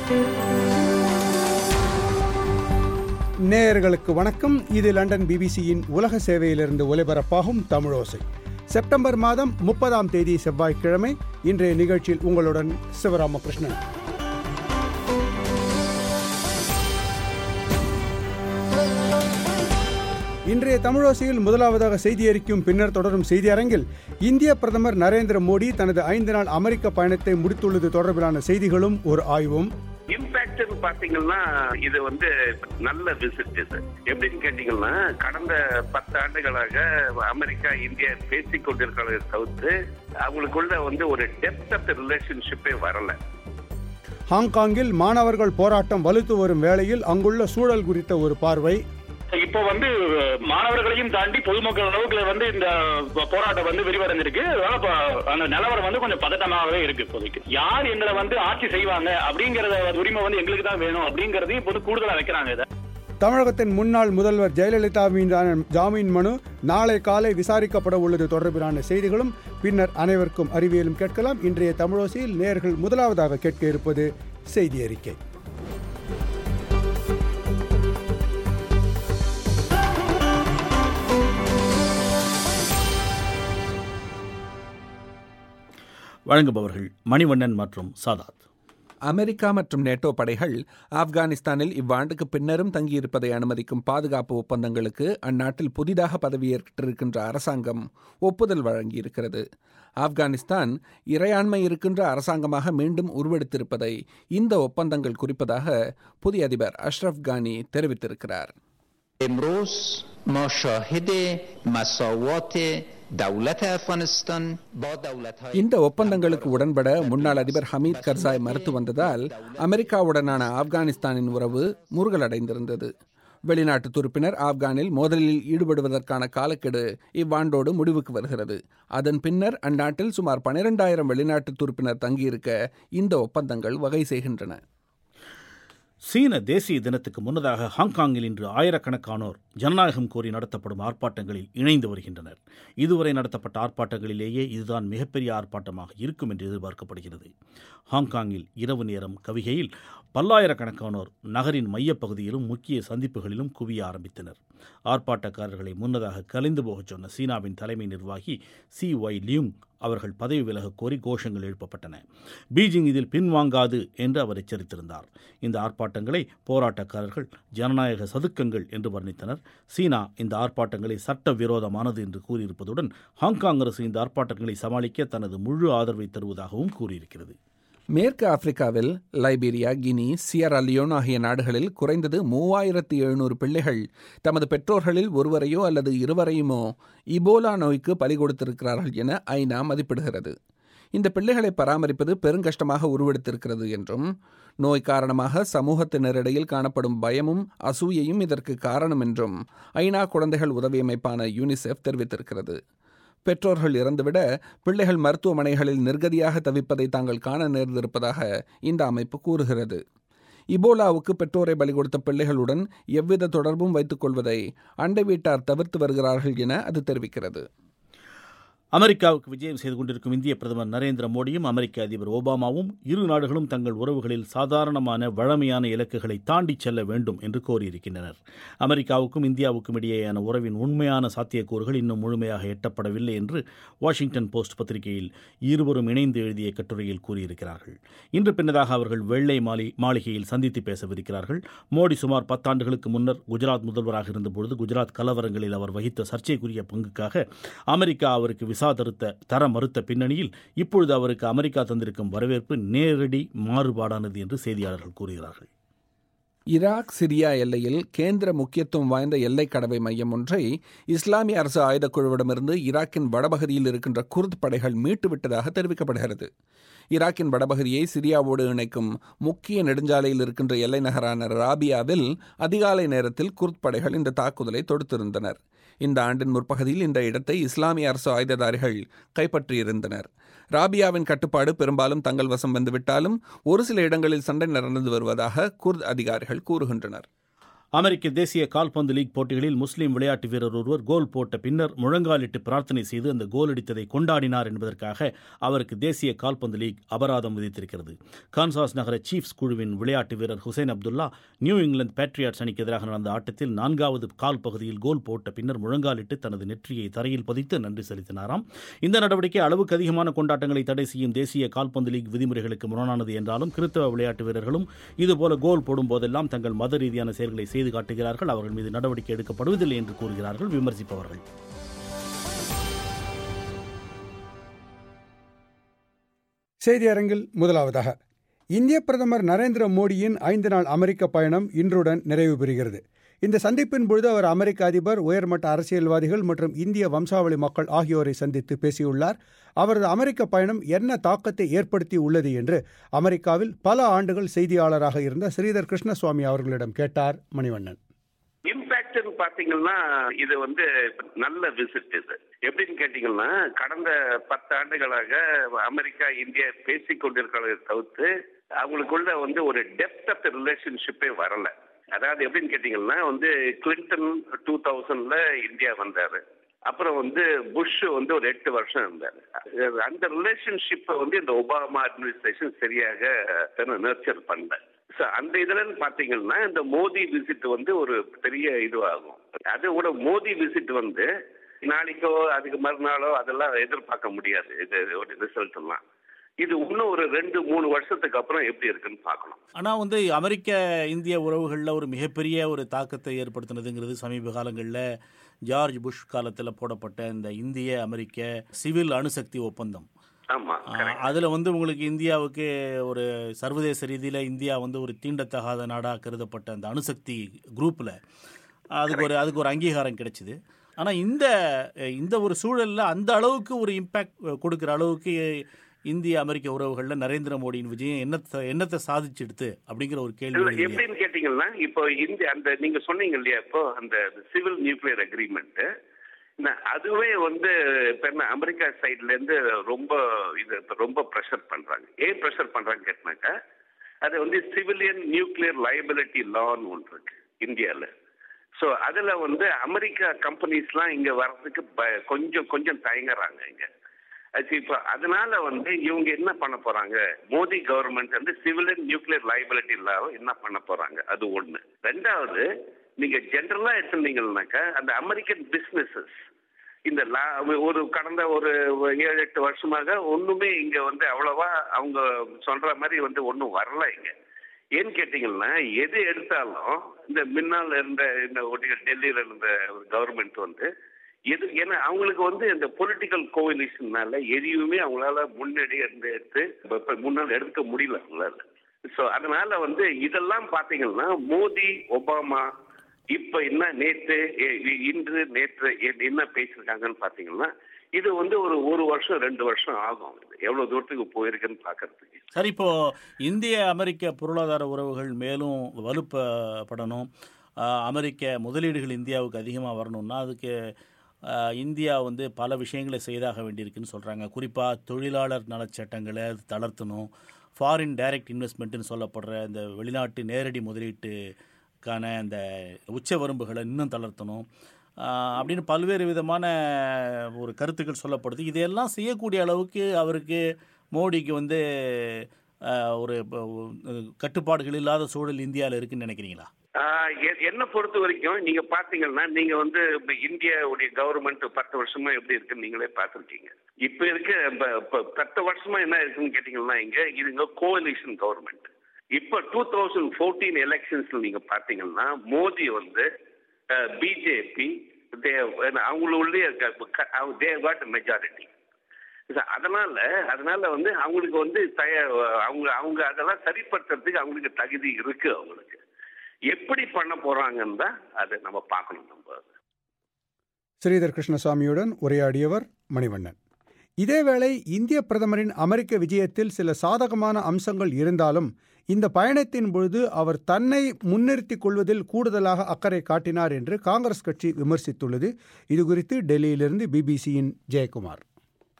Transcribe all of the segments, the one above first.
நேயர்களுக்கு வணக்கம் இது லண்டன் பிபிசியின் உலக சேவையிலிருந்து ஒலிபரப்பாகும் தமிழோசை செப்டம்பர் மாதம் முப்பதாம் தேதி செவ்வாய்க்கிழமை இன்றைய நிகழ்ச்சியில் உங்களுடன் சிவராமகிருஷ்ணன் இன்றைய தமிழோசையில் முதலாவதாக செய்தி அறிக்கும் பின்னர் தொடரும் செய்தி அரங்கில் இந்திய பிரதமர் நரேந்திர மோடி தனது ஐந்து நாள் அமெரிக்க பயணத்தை முடித்துள்ளது தொடர்பிலான செய்திகளும் ஒரு ஆய்வும் இம்பாக்ட் பாத்தீங்கன்னா இது வந்து நல்ல விசிட் இது எப்படின்னு கேட்டீங்கன்னா கடந்த பத்து ஆண்டுகளாக அமெரிக்கா இந்தியா பேசிக் கொண்டிருக்கிறத தவிர்த்து அவங்களுக்குள்ள வந்து ஒரு டெப்த் ஆஃப் ரிலேஷன்ஷிப்பே வரல ஹாங்காங்கில் மாணவர்கள் போராட்டம் வலுத்து வரும் வேளையில் அங்குள்ள சூழல் குறித்த ஒரு பார்வை இப்போ வந்து மாணவர்களையும் தாண்டி பொதுமக்கள் அளவுக்கு வந்து இந்த போராட்டம் வந்து விரிவடைஞ்சிருக்கு அதனால இப்ப அந்த நிலவரம் வந்து கொஞ்சம் பதட்டமாகவே இருக்கு இப்போதைக்கு யார் எங்களை வந்து ஆட்சி செய்வாங்க அப்படிங்கறத உரிமை வந்து எங்களுக்கு தான் வேணும் அப்படிங்கறதையும் இப்போது கூடுதலா வைக்கிறாங்க இதை தமிழகத்தின் முன்னாள் முதல்வர் ஜெயலலிதா மீதான ஜாமீன் மனு நாளை காலை விசாரிக்கப்பட உள்ளது தொடர்பிலான செய்திகளும் பின்னர் அனைவருக்கும் அறிவியலும் கேட்கலாம் இன்றைய தமிழோசையில் நேர்கள் முதலாவதாக கேட்க இருப்பது செய்தி அறிக்கை வழங்குபவர்கள் மணிவண்ணன் மற்றும் சாதாத் அமெரிக்கா மற்றும் நேட்டோ படைகள் ஆப்கானிஸ்தானில் இவ்வாண்டுக்கு பின்னரும் தங்கியிருப்பதை அனுமதிக்கும் பாதுகாப்பு ஒப்பந்தங்களுக்கு அந்நாட்டில் புதிதாக பதவியேற்றிருக்கின்ற அரசாங்கம் ஒப்புதல் வழங்கியிருக்கிறது ஆப்கானிஸ்தான் இறையாண்மை இருக்கின்ற அரசாங்கமாக மீண்டும் உருவெடுத்திருப்பதை இந்த ஒப்பந்தங்கள் குறிப்பதாக புதிய அதிபர் அஷ்ரப் கானி தெரிவித்திருக்கிறார் امروز ما شاهد مساوات دولت افغانستان با دولت های இந்த ஒப்பந்தங்களுக்கு உடன்பட முன்னாள் அதிபர் ஹமீத் கர்சாய் மறுத்து வந்ததால் அமெரிக்காவுடனான ஆப்கானிஸ்தானின் உறவு முருகலடைந்திருந்தது வெளிநாட்டு துருப்பினர் ஆப்கானில் மோதலில் ஈடுபடுவதற்கான காலக்கெடு இவ்வாண்டோடு முடிவுக்கு வருகிறது அதன் பின்னர் அந்நாட்டில் சுமார் பனிரெண்டாயிரம் வெளிநாட்டு துருப்பினர் தங்கியிருக்க இந்த ஒப்பந்தங்கள் வகை செய்கின்றன சீன தேசிய தினத்துக்கு முன்னதாக ஹாங்காங்கில் இன்று ஆயிரக்கணக்கானோர் ஜனநாயகம் கோரி நடத்தப்படும் ஆர்ப்பாட்டங்களில் இணைந்து வருகின்றனர் இதுவரை நடத்தப்பட்ட ஆர்ப்பாட்டங்களிலேயே இதுதான் மிகப்பெரிய ஆர்ப்பாட்டமாக இருக்கும் என்று எதிர்பார்க்கப்படுகிறது ஹாங்காங்கில் இரவு நேரம் கவிகையில் பல்லாயிரக்கணக்கானோர் நகரின் மையப்பகுதியிலும் முக்கிய சந்திப்புகளிலும் குவிய ஆரம்பித்தனர் ஆர்ப்பாட்டக்காரர்களை முன்னதாக கலைந்து போகச் சொன்ன சீனாவின் தலைமை நிர்வாகி சி ஒய் லியுங் அவர்கள் பதவி விலக கோரி கோஷங்கள் எழுப்பப்பட்டன பீஜிங் இதில் பின்வாங்காது என்று அவர் எச்சரித்திருந்தார் இந்த ஆர்ப்பாட்டங்களை போராட்டக்காரர்கள் ஜனநாயக சதுக்கங்கள் என்று வர்ணித்தனர் சீனா இந்த ஆர்ப்பாட்டங்களை சட்டவிரோதமானது என்று கூறியிருப்பதுடன் ஹாங்காங் அரசு இந்த ஆர்ப்பாட்டங்களை சமாளிக்க தனது முழு ஆதரவை தருவதாகவும் கூறியிருக்கிறது மேற்கு ஆப்பிரிக்காவில் லைபீரியா கினி சியரா லியோன் ஆகிய நாடுகளில் குறைந்தது மூவாயிரத்தி எழுநூறு பிள்ளைகள் தமது பெற்றோர்களில் ஒருவரையோ அல்லது இருவரையுமோ இபோலா நோய்க்கு பலி கொடுத்திருக்கிறார்கள் என ஐநா மதிப்பிடுகிறது இந்த பிள்ளைகளை பராமரிப்பது பெருங்கஷ்டமாக உருவெடுத்திருக்கிறது என்றும் நோய் காரணமாக சமூகத்தினரிடையில் காணப்படும் பயமும் அசூயையும் இதற்கு காரணம் என்றும் ஐநா குழந்தைகள் உதவி அமைப்பான யூனிசெஃப் தெரிவித்திருக்கிறது பெற்றோர்கள் இறந்துவிட பிள்ளைகள் மருத்துவமனைகளில் நிர்கதியாக தவிப்பதை தாங்கள் காண நேர்ந்திருப்பதாக இந்த அமைப்பு கூறுகிறது இபோலாவுக்கு பெற்றோரை பலி கொடுத்த பிள்ளைகளுடன் எவ்வித தொடர்பும் வைத்துக் கொள்வதை அண்டை வீட்டார் தவிர்த்து வருகிறார்கள் என அது தெரிவிக்கிறது அமெரிக்காவுக்கு விஜயம் செய்து கொண்டிருக்கும் இந்திய பிரதமர் நரேந்திர மோடியும் அமெரிக்க அதிபர் ஒபாமாவும் இரு நாடுகளும் தங்கள் உறவுகளில் சாதாரணமான வழமையான இலக்குகளை தாண்டி செல்ல வேண்டும் என்று கோரியிருக்கின்றனர் அமெரிக்காவுக்கும் இந்தியாவுக்கும் இடையேயான உறவின் உண்மையான சாத்தியக்கூறுகள் இன்னும் முழுமையாக எட்டப்படவில்லை என்று வாஷிங்டன் போஸ்ட் பத்திரிகையில் இருவரும் இணைந்து எழுதிய கட்டுரையில் கூறியிருக்கிறார்கள் இன்று பின்னதாக அவர்கள் வெள்ளை மாளி மாளிகையில் சந்தித்து பேசவிருக்கிறார்கள் மோடி சுமார் பத்தாண்டுகளுக்கு முன்னர் குஜராத் முதல்வராக இருந்தபொழுது குஜராத் கலவரங்களில் அவர் வகித்த சர்ச்சைக்குரிய பங்குக்காக அமெரிக்கா அவருக்கு விசா தருத்த தர மறுத்த பின்னணியில் இப்பொழுது அவருக்கு அமெரிக்கா தந்திருக்கும் வரவேற்பு நேரடி மாறுபாடானது என்று செய்தியாளர்கள் கூறுகிறார்கள் ஈராக் சிரியா எல்லையில் கேந்திர முக்கியத்துவம் வாய்ந்த எல்லை கடவை மையம் ஒன்றை இஸ்லாமிய அரசு ஆயுதக்குழுவிடமிருந்து ஈராக்கின் வடபகுதியில் இருக்கின்ற குர்த் படைகள் மீட்டுவிட்டதாக தெரிவிக்கப்படுகிறது ஈராக்கின் வடபகுதியை சிரியாவோடு இணைக்கும் முக்கிய நெடுஞ்சாலையில் இருக்கின்ற எல்லை நகரான ராபியாவில் அதிகாலை நேரத்தில் குர்த் படைகள் இந்த தாக்குதலை தொடுத்திருந்தனர் இந்த ஆண்டின் முற்பகுதியில் இந்த இடத்தை இஸ்லாமிய அரசு ஆயுததாரிகள் கைப்பற்றியிருந்தனர் ராபியாவின் கட்டுப்பாடு பெரும்பாலும் தங்கள் வசம் வந்துவிட்டாலும் ஒரு சில இடங்களில் சண்டை நடந்து வருவதாக குர்த் அதிகாரிகள் கூறுகின்றனர் அமெரிக்க தேசிய கால்பந்து லீக் போட்டிகளில் முஸ்லீம் விளையாட்டு வீரர் ஒருவர் கோல் போட்ட பின்னர் முழங்காலிட்டு பிரார்த்தனை செய்து அந்த கோல் அடித்ததை கொண்டாடினார் என்பதற்காக அவருக்கு தேசிய கால்பந்து லீக் அபராதம் விதித்திருக்கிறது கான்சாஸ் நகர சீஃப்ஸ் குழுவின் விளையாட்டு வீரர் Husain Abdullah New England Patriots அணிக்கு எதிராக நடந்த ஆட்டத்தில் நான்காவது கால் பகுதியில் கோல் போட்ட பின்னர் முழங்காலிட்டு தனது நெற்றியை தரையில் பதித்து நன்றி செலுத்தினாராம் இந்த நடவடிக்கை அளவுக்கு அதிகமான கொண்டாட்டங்களை தடை செய்யும் தேசிய கால்பந்து லீக் விதிமுறைகளுக்கு முரணானது என்றாலும் கிறிஸ்தவ விளையாட்டு வீரர்களும் இதுபோல கோல் போடும் போதெல்லாம் தங்கள் மத ரீதியான செயல்களை செய்து காட்டுகிறார்கள் அவர்கள் மீது நடவடிக்கை எடுக்கப்படுவதில்லை என்று கூறுகிறார்கள் விமர்சிப்பவர்கள் செய்தி அரங்கில் முதலாவதாக இந்திய பிரதமர் நரேந்திர மோடியின் ஐந்து நாள் அமெரிக்க பயணம் இன்றுடன் நிறைவு பெறுகிறது இந்த சந்திப்பின் பொழுது அவர் அமெரிக்க அதிபர் உயர்மட்ட அரசியல்வாதிகள் மற்றும் இந்திய வம்சாவளி மக்கள் ஆகியோரை சந்தித்து பேசியுள்ளார் அவரது அமெரிக்க பயணம் என்ன தாக்கத்தை ஏற்படுத்தி உள்ளது என்று அமெரிக்காவில் பல ஆண்டுகள் செய்தியாளராக இருந்த ஸ்ரீதர் கிருஷ்ணசுவாமி அவர்களிடம் கேட்டார் மணிவண்ணன் இம்பாக்ட்னு பாத்தீங்கன்னா இது வந்து நல்ல விசிட் இது எப்படின்னு கேட்டீங்கன்னா கடந்த பத்து ஆண்டுகளாக அமெரிக்கா இந்தியா பேசிக் கொண்டிருக்கிறத தவிர்த்து அவங்களுக்குள்ள வந்து ஒரு டெப்த் ஆஃப் ரிலேஷன்ஷிப்பே வரல அதாவது எப்படின்னு கேட்டீங்கன்னா வந்து கிளின்டன் டூ தௌசண்ட்ல இந்தியா வந்தாரு அப்புறம் வந்து புஷ் வந்து ஒரு எட்டு வருஷம் இருந்தாரு அந்த ரிலேஷன்ஷிப்பை வந்து இந்த ஒபாமா அட்மினிஸ்ட்ரேஷன் சரியாக நர்ச்சர் பண்ணல ஸோ அந்த இதுலன்னு பாத்தீங்கன்னா இந்த மோடி விசிட் வந்து ஒரு பெரிய இதுவாகும் அது கூட மோடி விசிட் வந்து நாளைக்கோ அதுக்கு மறுநாளோ அதெல்லாம் எதிர்பார்க்க முடியாது இது ரிசல்ட் எல்லாம் இது இன்னும் ஒரு ரெண்டு மூணு வருஷத்துக்கு அப்புறம் எப்படி இருக்குன்னு பார்க்கணும் ஆனால் வந்து அமெரிக்க இந்திய உறவுகளில் ஒரு மிகப்பெரிய ஒரு தாக்கத்தை ஏற்படுத்தினதுங்கிறது சமீப காலங்களில் ஜார்ஜ் புஷ் காலத்தில் போடப்பட்ட இந்த இந்திய அமெரிக்க சிவில் அணுசக்தி ஒப்பந்தம் ஆமா அதில் வந்து உங்களுக்கு இந்தியாவுக்கு ஒரு சர்வதேச ரீதியில் இந்தியா வந்து ஒரு தீண்டத்தகாத நாடாக கருதப்பட்ட அந்த அணுசக்தி குரூப்பில் அதுக்கு ஒரு அதுக்கு ஒரு அங்கீகாரம் கிடைச்சிது ஆனால் இந்த இந்த ஒரு சூழலில் அந்த அளவுக்கு ஒரு இம்பேக்ட் கொடுக்குற அளவுக்கு இந்திய அமெரிக்க உறவுகளில் நரேந்திர மோடியின் விஜயம் என்னத்தை என்னத்தை சாதிச்செடுத்து அப்படிங்கிற ஒரு கேள்வி எப்படின்னு கேட்டீங்கன்னா இப்போ இந்திய அந்த நீங்க சொன்னீங்க இல்லையா இப்போ அந்த சிவில் நியூக்ளியர் அக்ரிமெண்ட் அதுவே வந்து இப்ப என்ன அமெரிக்கா சைட்ல இருந்து ரொம்ப இது ரொம்ப ப்ரெஷர் பண்றாங்க ஏன் ப்ரெஷர் பண்றாங்க கேட்டினாக்கா அது வந்து சிவிலியன் நியூக்ளியர் லைபிலிட்டி லான்னு ஒன்று இருக்கு இந்தியாவில் ஸோ அதில் வந்து அமெரிக்கா கம்பெனிஸ்லாம் இங்கே வர்றதுக்கு கொஞ்சம் கொஞ்சம் தயங்குறாங்க இங்கே இப்போ அதனால வந்து இவங்க என்ன பண்ண போறாங்க மோடி கவர்மெண்ட் வந்து சிவிலியன் நியூக்ளியர் லைபிலிட்டி இல்லாம என்ன பண்ண போறாங்க அது ஒண்ணு ரெண்டாவது நீங்க ஜென்ரலா எடுத்துட்டீங்கன்னாக்கா அந்த அமெரிக்கன் பிசினஸஸ் இந்த ஒரு கடந்த ஒரு ஏழு எட்டு வருஷமாக ஒண்ணுமே இங்க வந்து அவ்வளவா அவங்க சொல்ற மாதிரி வந்து ஒன்றும் வரல இங்க ஏன்னு கேட்டீங்கன்னா எது எடுத்தாலும் இந்த முன்னால் இருந்த இந்த டெல்லியில இருந்த கவர்மெண்ட் வந்து எது ஏன்னா அவங்களுக்கு வந்து இந்த பொலிட்டிக்கல் கோவிலேஷன்னால எதையுமே அவங்களால முன்னாடி இருந்து எடுத்து முன்னால் எடுக்க முடியல அவங்களால ஸோ அதனால வந்து இதெல்லாம் பார்த்தீங்கன்னா மோடி ஒபாமா இப்ப என்ன நேற்று இன்று நேற்று என்ன பேசியிருக்காங்கன்னு பாத்தீங்கன்னா இது வந்து ஒரு ஒரு வருஷம் ரெண்டு வருஷம் ஆகும் எவ்வளவு தூரத்துக்கு போயிருக்குன்னு பாக்குறதுக்கு சரி இப்போ இந்திய அமெரிக்க பொருளாதார உறவுகள் மேலும் வலுப்படணும் அமெரிக்க முதலீடுகள் இந்தியாவுக்கு அதிகமாக வரணும்னா அதுக்கு இந்தியா வந்து பல விஷயங்களை செய்தாக வேண்டியிருக்குன்னு சொல்கிறாங்க குறிப்பாக தொழிலாளர் நலச்சட்டங்களை அது தளர்த்தணும் ஃபாரின் டைரக்ட் இன்வெஸ்ட்மெண்ட்டுன்னு சொல்லப்படுற இந்த வெளிநாட்டு நேரடி முதலீட்டுக்கான அந்த உச்ச வரம்புகளை இன்னும் தளர்த்தணும் அப்படின்னு பல்வேறு விதமான ஒரு கருத்துக்கள் சொல்லப்படுது இதையெல்லாம் செய்யக்கூடிய அளவுக்கு அவருக்கு மோடிக்கு வந்து ஒரு கட்டுப்பாடுகள் இல்லாத சூழல் இந்தியாவில் இருக்குன்னு நினைக்கிறீங்களா என்ன பொறுத்த வரைக்கும் நீங்க பாத்தீங்கன்னா நீங்க வந்து இந்தியாவுடைய கவர்மெண்ட் பத்து வருஷமா எப்படி இருக்குன்னு நீங்களே பார்த்துருக்கீங்க இப்ப இருக்க பத்து வருஷமா என்ன இருக்குன்னு கேட்டீங்கன்னா இங்க இதுங்க கோலிஷன் கவர்மெண்ட் இப்ப டூ தௌசண்ட் ஃபோர்டீன் எலெக்ஷன்ஸ்ல நீங்க பாத்தீங்கன்னா மோடி வந்து பிஜேபி அவங்களுடைய தே காட் மெஜாரிட்டி அதனால அதனால வந்து அவங்களுக்கு வந்து அவங்க அவங்க அதெல்லாம் சரிப்படுத்துறதுக்கு அவங்களுக்கு தகுதி இருக்கு அவங்களுக்கு எப்படி பண்ண போறாங்கன்னு தான் அதை நம்ம பார்க்கணும் நம்ம ஸ்ரீதர் கிருஷ்ணசாமியுடன் உரையாடியவர் மணிவண்ணன் இதேவேளை இந்திய பிரதமரின் அமெரிக்க விஜயத்தில் சில சாதகமான அம்சங்கள் இருந்தாலும் இந்த பயணத்தின் பொழுது அவர் தன்னை முன்னிறுத்திக் கொள்வதில் கூடுதலாக அக்கறை காட்டினார் என்று காங்கிரஸ் கட்சி விமர்சித்துள்ளது இதுகுறித்து டெல்லியிலிருந்து பிபிசியின் ஜெயக்குமார்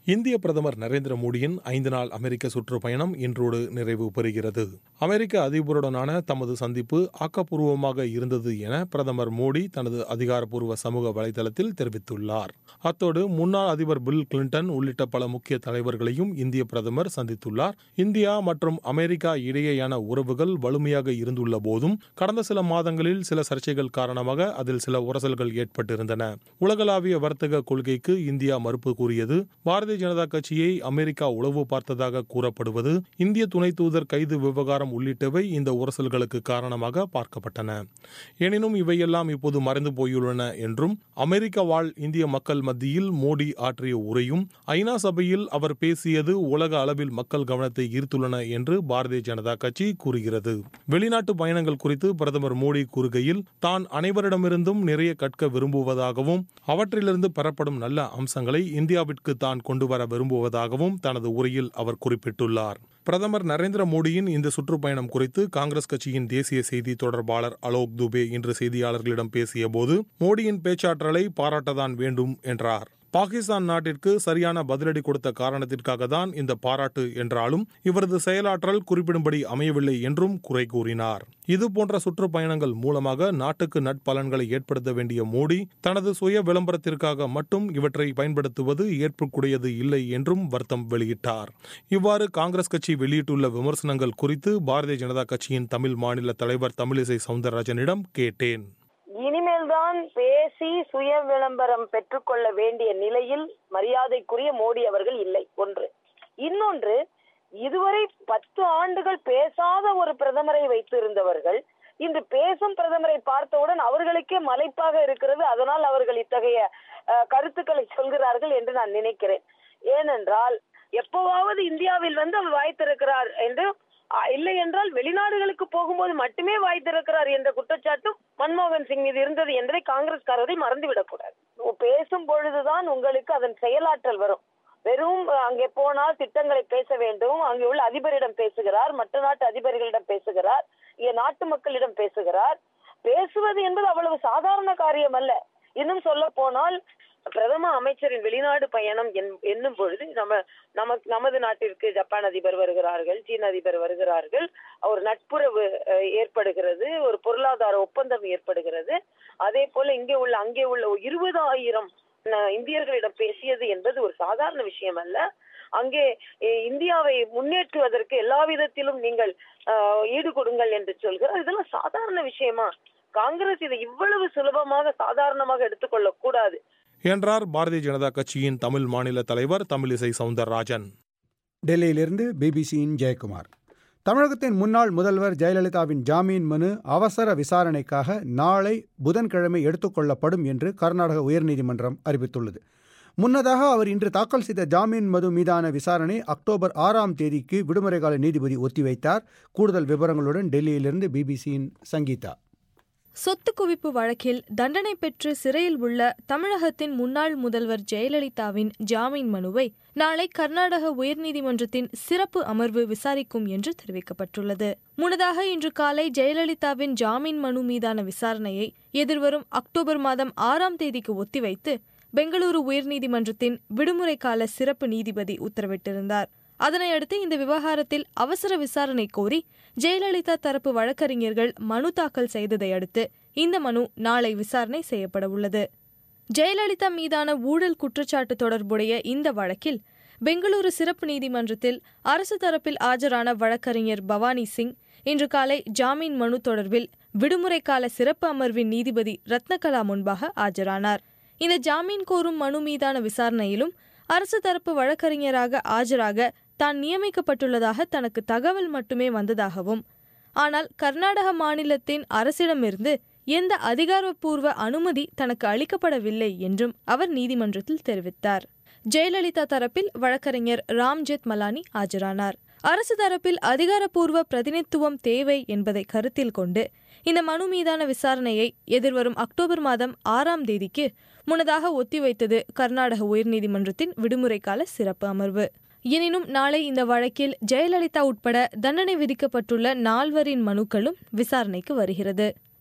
இந்திய பிரதமர் நரேந்திர மோடியின் ஐந்து நாள் அமெரிக்க சுற்றுப்பயணம் இன்றோடு நிறைவு பெறுகிறது அமெரிக்க அதிபருடனான தமது சந்திப்பு ஆக்கப்பூர்வமாக இருந்தது என பிரதமர் மோடி தனது அதிகாரப்பூர்வ சமூக வலைதளத்தில் தெரிவித்துள்ளார் அத்தோடு முன்னாள் அதிபர் பில் கிளின்டன் உள்ளிட்ட பல முக்கிய தலைவர்களையும் இந்திய பிரதமர் சந்தித்துள்ளார் இந்தியா மற்றும் அமெரிக்கா இடையேயான உறவுகள் வலிமையாக இருந்துள்ள போதும் கடந்த சில மாதங்களில் சில சர்ச்சைகள் காரணமாக அதில் சில உரசல்கள் ஏற்பட்டிருந்தன உலகளாவிய வர்த்தக கொள்கைக்கு இந்தியா மறுப்பு கூறியது பாரதிய ஜனதா கட்சியை அமெரிக்கா உளவு பார்த்ததாக கூறப்படுவது இந்திய துணை தூதர் கைது விவகாரம் உள்ளிட்டவை இந்த உரசல்களுக்கு காரணமாக பார்க்கப்பட்டன எனினும் இவையெல்லாம் இப்போது மறைந்து போயுள்ளன என்றும் அமெரிக்க வாழ் இந்திய மக்கள் மத்தியில் மோடி ஆற்றிய உரையும் ஐநா சபையில் அவர் பேசியது உலக அளவில் மக்கள் கவனத்தை ஈர்த்துள்ளன என்று பாரதிய ஜனதா கட்சி கூறுகிறது வெளிநாட்டு பயணங்கள் குறித்து பிரதமர் மோடி கூறுகையில் தான் அனைவரிடமிருந்தும் நிறைய கற்க விரும்புவதாகவும் அவற்றிலிருந்து பெறப்படும் நல்ல அம்சங்களை இந்தியாவிற்கு தான் கொண்டு வர விரும்புவதாகவும் தனது உரையில் அவர் குறிப்பிட்டுள்ளார் பிரதமர் நரேந்திர மோடியின் இந்த சுற்றுப்பயணம் குறித்து காங்கிரஸ் கட்சியின் தேசிய செய்தி தொடர்பாளர் அலோக் துபே இன்று செய்தியாளர்களிடம் பேசியபோது மோடியின் பேச்சாற்றலை பாராட்டதான் வேண்டும் என்றார் பாகிஸ்தான் நாட்டிற்கு சரியான பதிலடி கொடுத்த காரணத்திற்காக தான் இந்த பாராட்டு என்றாலும் இவரது செயலாற்றல் குறிப்பிடும்படி அமையவில்லை என்றும் குறை கூறினார் இது போன்ற சுற்றுப்பயணங்கள் மூலமாக நாட்டுக்கு நட்பலன்களை ஏற்படுத்த வேண்டிய மோடி தனது சுய விளம்பரத்திற்காக மட்டும் இவற்றை பயன்படுத்துவது ஏற்புக்குடையது இல்லை என்றும் வருத்தம் வெளியிட்டார் இவ்வாறு காங்கிரஸ் கட்சி வெளியிட்டுள்ள விமர்சனங்கள் குறித்து பாரதிய ஜனதா கட்சியின் தமிழ் மாநில தலைவர் தமிழிசை சவுந்தரராஜனிடம் கேட்டேன் இனிமேல் தான் பேசி சுய விளம்பரம் பெற்றுக்கொள்ள வேண்டிய நிலையில் மரியாதைக்குரிய மோடி அவர்கள் இல்லை ஒன்று இன்னொன்று இதுவரை பத்து ஆண்டுகள் பேசாத ஒரு பிரதமரை வைத்திருந்தவர்கள் இன்று பேசும் பிரதமரை பார்த்தவுடன் அவர்களுக்கே மலைப்பாக இருக்கிறது அதனால் அவர்கள் இத்தகைய கருத்துக்களை சொல்கிறார்கள் என்று நான் நினைக்கிறேன் ஏனென்றால் எப்பவாவது இந்தியாவில் வந்து அவர் வாய்த்திருக்கிறார் என்று இல்லை என்றால் வெளிநாடுகளுக்கு போகும்போது மட்டுமே வாய் திறக்கிறார் என்ற குற்றச்சாட்டும் மன்மோகன் சிங் மீது இருந்தது என்பதை காங்கிரஸ்காரர்கள் மறந்துவிடக் கூடாது பேசும் பொழுதுதான் உங்களுக்கு அதன் செயலாற்றல் வரும் வெறும் அங்கே போனால் திட்டங்களை பேச வேண்டும் அங்கே உள்ள அதிபரிடம் பேசுகிறார் மற்ற நாட்டு அதிபர்களிடம் பேசுகிறார் இங்கே நாட்டு மக்களிடம் பேசுகிறார் பேசுவது என்பது அவ்வளவு சாதாரண காரியம் அல்ல இன்னும் சொல்ல போனால் பிரதம அமைச்சரின் வெளிநாடு பயணம் என்னும் பொழுது நம்ம நமக்கு நமது நாட்டிற்கு ஜப்பான் அதிபர் வருகிறார்கள் சீன அதிபர் வருகிறார்கள் ஒரு நட்புறவு ஏற்படுகிறது ஒரு பொருளாதார ஒப்பந்தம் ஏற்படுகிறது அதே போல இங்கே உள்ள அங்கே உள்ள இருபதாயிரம் இந்தியர்களிடம் பேசியது என்பது ஒரு சாதாரண விஷயம் அல்ல அங்கே இந்தியாவை முன்னேற்றுவதற்கு எல்லா விதத்திலும் நீங்கள் ஈடு கொடுங்கள் என்று சொல்கிறார் இதெல்லாம் சாதாரண விஷயமா காங்கிரஸ் இதை இவ்வளவு சுலபமாக சாதாரணமாக எடுத்துக்கொள்ள கூடாது என்றார் பாரதிய ஜனதா கட்சியின் தமிழ் மாநில தலைவர் தமிழிசை சவுந்தரராஜன் டெல்லியிலிருந்து பிபிசியின் ஜெயக்குமார் தமிழகத்தின் முன்னாள் முதல்வர் ஜெயலலிதாவின் ஜாமீன் மனு அவசர விசாரணைக்காக நாளை புதன்கிழமை எடுத்துக்கொள்ளப்படும் என்று கர்நாடக உயர்நீதிமன்றம் அறிவித்துள்ளது முன்னதாக அவர் இன்று தாக்கல் செய்த ஜாமீன் மனு மீதான விசாரணை அக்டோபர் ஆறாம் தேதிக்கு விடுமுறை கால நீதிபதி ஒத்திவைத்தார் கூடுதல் விவரங்களுடன் டெல்லியிலிருந்து பிபிசியின் சங்கீதா சொத்து குவிப்பு வழக்கில் தண்டனை பெற்று சிறையில் உள்ள தமிழகத்தின் முன்னாள் முதல்வர் ஜெயலலிதாவின் ஜாமீன் மனுவை நாளை கர்நாடக உயர்நீதிமன்றத்தின் சிறப்பு அமர்வு விசாரிக்கும் என்று தெரிவிக்கப்பட்டுள்ளது முன்னதாக இன்று காலை ஜெயலலிதாவின் ஜாமீன் மனு மீதான விசாரணையை எதிர்வரும் அக்டோபர் மாதம் ஆறாம் தேதிக்கு ஒத்திவைத்து பெங்களூரு உயர்நீதிமன்றத்தின் விடுமுறை கால சிறப்பு நீதிபதி உத்தரவிட்டிருந்தார் அதனையடுத்து இந்த விவகாரத்தில் அவசர விசாரணை கோரி ஜெயலலிதா தரப்பு வழக்கறிஞர்கள் மனு தாக்கல் செய்ததை அடுத்து இந்த மனு நாளை விசாரணை செய்யப்பட உள்ளது ஜெயலலிதா மீதான ஊழல் குற்றச்சாட்டு தொடர்புடைய இந்த வழக்கில் பெங்களூரு சிறப்பு நீதிமன்றத்தில் அரசு தரப்பில் ஆஜரான வழக்கறிஞர் பவானி சிங் இன்று காலை ஜாமீன் மனு தொடர்பில் விடுமுறை கால சிறப்பு அமர்வின் நீதிபதி ரத்னகலா முன்பாக ஆஜரானார் இந்த ஜாமீன் கோரும் மனு மீதான விசாரணையிலும் அரசு தரப்பு வழக்கறிஞராக ஆஜராக தான் நியமிக்கப்பட்டுள்ளதாக தனக்கு தகவல் மட்டுமே வந்ததாகவும் ஆனால் கர்நாடக மாநிலத்தின் அரசிடமிருந்து எந்த அதிகாரப்பூர்வ அனுமதி தனக்கு அளிக்கப்படவில்லை என்றும் அவர் நீதிமன்றத்தில் தெரிவித்தார் ஜெயலலிதா தரப்பில் வழக்கறிஞர் ராம்ஜெத் மலானி ஆஜரானார் அரசு தரப்பில் அதிகாரப்பூர்வ பிரதிநிதித்துவம் தேவை என்பதை கருத்தில் கொண்டு இந்த மனு மீதான விசாரணையை எதிர்வரும் அக்டோபர் மாதம் ஆறாம் தேதிக்கு முன்னதாக ஒத்திவைத்தது கர்நாடக உயர்நீதிமன்றத்தின் விடுமுறை கால சிறப்பு அமர்வு எனினும் நாளை இந்த வழக்கில் ஜெயலலிதா உட்பட தண்டனை விதிக்கப்பட்டுள்ள நால்வரின் மனுக்களும் விசாரணைக்கு வருகிறது